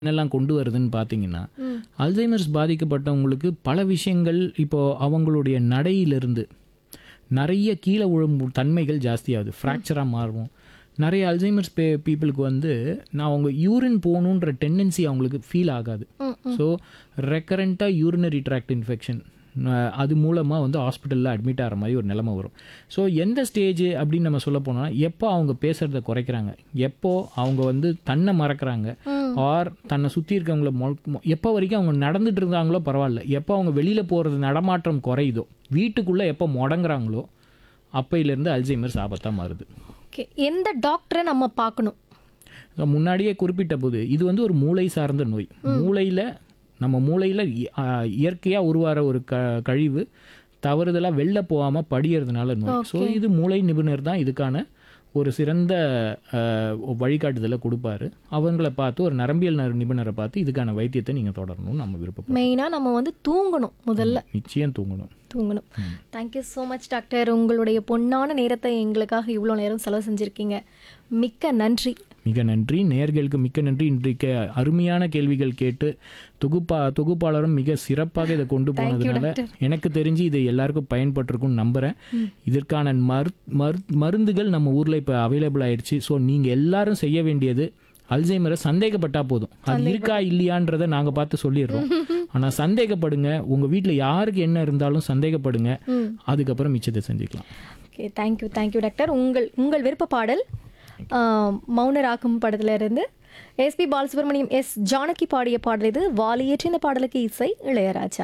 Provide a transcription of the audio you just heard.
என்னெல்லாம் கொண்டு வருதுன்னு பார்த்தீங்கன்னா அல்சைமர்ஸ் பாதிக்கப்பட்டவங்களுக்கு பல விஷயங்கள் இப்போ அவங்களுடைய நடையிலிருந்து நிறைய கீழே விழும் தன்மைகள் ஜாஸ்தியாகுது ஃப்ராக்சராக மாறும் நிறைய அல்சைமர்ஸ் பே பீப்புளுக்கு வந்து நான் அவங்க யூரின் போகணுன்ற டெண்டன்சி அவங்களுக்கு ஃபீல் ஆகாது ஸோ ரெக்கரண்ட்டாக யூரினரி ட்ராக்ட் இன்ஃபெக்ஷன் அது மூலமாக வந்து ஹாஸ்பிட்டலில் அட்மிட் ஆகிற மாதிரி ஒரு நிலைமை வரும் ஸோ எந்த ஸ்டேஜ் அப்படின்னு நம்ம சொல்ல போனோம்னா எப்போ அவங்க பேசுகிறத குறைக்கிறாங்க எப்போ அவங்க வந்து தன்னை மறக்கிறாங்க ஆர் தன்னை சுற்றி இருக்கவங்கள மொ மொ- எப்போ வரைக்கும் அவங்க நடந்துட்டு இருந்தாங்களோ பரவாயில்ல எப்போ அவங்க வெளியில் போகிறது நடமாட்டம் குறையுதோ வீட்டுக்குள்ளே எப்போ முடங்குறாங்களோ அப்பையிலேருந்து அல்சைமர்ஸ் ஆபத்தாக மாறுது ஓகே எந்த டாக்டரை நம்ம பார்க்கணும் So, முன்னாடியே குறிப்பிட்ட போது இது வந்து ஒரு மூளை சார்ந்த நோய் மூளையில் நம்ம மூளையில் இயற்கையாக உருவாகிற ஒரு க கழிவு தவறுதலாக வெளில போகாமல் படியறதுனால நோய் ஸோ இது மூளை நிபுணர் தான் இதுக்கான ஒரு சிறந்த அஹ், வழிகாட்டுதலை கொடுப்பாரு அவங்கள பார்த்து ஒரு நரம்பியல் ந- நிபுணரை பார்த்து இதுக்கான வைத்தியத்தை நீங்கள் தொடரணும்னு நம்ம விருப்பப்படுறோம் மெயினாக நம்ம வந்து தூங்கணும் முதல்ல நிச்சயம் தூங்கணும் தூங்கணும் தேங்க்யூ ஸோ மச் டாக்டர் உங்களுடைய பொன்னான நேரத்தை எங்களுக்காக இவ்வளோ நேரம் செலவு செஞ்சுருக்கீங்க மிக்க நன்றி மிக நன்றி நேர்களுக்கு மிக்க நன்றி இன்றைக்கு அருமையான கேள்விகள் கேட்டு தொகுப்பா தொகுப்பாளரும் மிக சிறப்பாக இதை கொண்டு போனதுனால எனக்கு தெரிஞ்சு இது எல்லாருக்கும் பயன்பட்டிருக்கும்னு நம்புகிறேன் இதற்கான மரு மரு மருந்துகள் நம்ம ஊரில் இப்போ அவைலபிள் ஆயிடுச்சு ஸோ நீங்கள் எல்லாரும் செய்ய வேண்டியது அல்சைமரை சந்தேகப்பட்டா போதும் அது இருக்கா இல்லையான்றதை நாங்கள் பார்த்து சொல்லிடுறோம் ஆனால் சந்தேகப்படுங்க உங்கள் வீட்டில் யாருக்கு என்ன இருந்தாலும் சந்தேகப்படுங்க அதுக்கப்புறம் மிச்சத்தை செஞ்சுக்கலாம் ஓகே தேங்க்யூ தேங்க்யூ டாக்டர் உங்கள் உங்கள் விருப்ப பாடல் ஆஹ், மௌன ராகம் படத்துல இருந்து எஸ்பி பாலசுப்ரமணியம் எஸ் ஜானகி பாடிய பாடல் இது வாலியேற்றின பாடலுக்கு இசை இளையராஜா